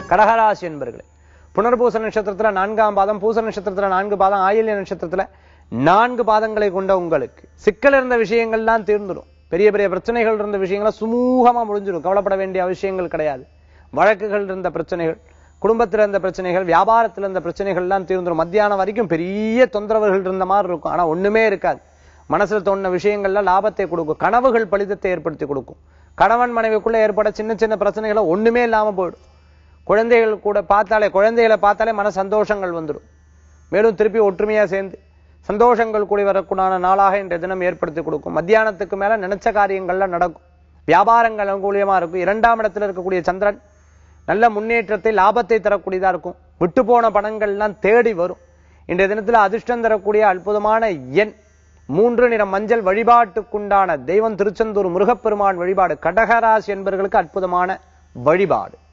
கடகராசி என்பர்களே புனர்பூச நட்சத்திரத்துல நான்காம் பாதம் பூச நட்சத்திரத்துல நான்கு பாதம் ஆயில்ய நட்சத்திரத்துல நான்கு பாதங்களை கொண்ட உங்களுக்கு சிக்கல் இருந்த விஷயங்கள்லாம் தீர்ந்துடும் பெரிய பெரிய பிரச்சனைகள் இருந்த விஷயங்கள்லாம் சுமூகமா முடிஞ்சிடும் கவலைப்பட வேண்டிய விஷயங்கள் கிடையாது வழக்குகள் இருந்த பிரச்சனைகள் குடும்பத்தில் இருந்த பிரச்சனைகள் வியாபாரத்தில் இருந்த பிரச்சனைகள் எல்லாம் தீர்ந்துடும் மத்தியானம் வரைக்கும் பெரிய தொந்தரவுகள் இருந்த மாதிரி இருக்கும் ஆனா ஒண்ணுமே இருக்காது மனசுல தோணுன விஷயங்கள்ல லாபத்தை கொடுக்கும் கனவுகள் பலிதத்தை ஏற்படுத்தி கொடுக்கும் கணவன் மனைவிக்குள்ள ஏற்பட சின்ன சின்ன பிரச்சனைகளை ஒண்ணுமே இல்லாம போயிடும் குழந்தைகள் கூட பார்த்தாலே குழந்தைகளை பார்த்தாலே மன சந்தோஷங்கள் வந்துடும் மேலும் திருப்பி ஒற்றுமையா சேர்ந்து சந்தோஷங்கள் கூடி வரக்கூடான நாளாக இன்றைய தினம் ஏற்படுத்தி கொடுக்கும் மத்தியானத்துக்கு மேல நினைச்ச காரியங்கள்லாம் நடக்கும் வியாபாரங்கள் அனுகூலியமா இருக்கும் இரண்டாம் இடத்துல இருக்கக்கூடிய சந்திரன் நல்ல முன்னேற்றத்தை லாபத்தை தரக்கூடியதா இருக்கும் விட்டு போன பணங்கள்லாம் தேடி வரும் இன்றைய தினத்துல அதிர்ஷ்டம் தரக்கூடிய அற்புதமான எண் மூன்று நிற மஞ்சள் வழிபாட்டுக்குண்டான தெய்வம் திருச்செந்தூர் முருகப்பெருமான் வழிபாடு கடகராசி என்பவர்களுக்கு அற்புதமான வழிபாடு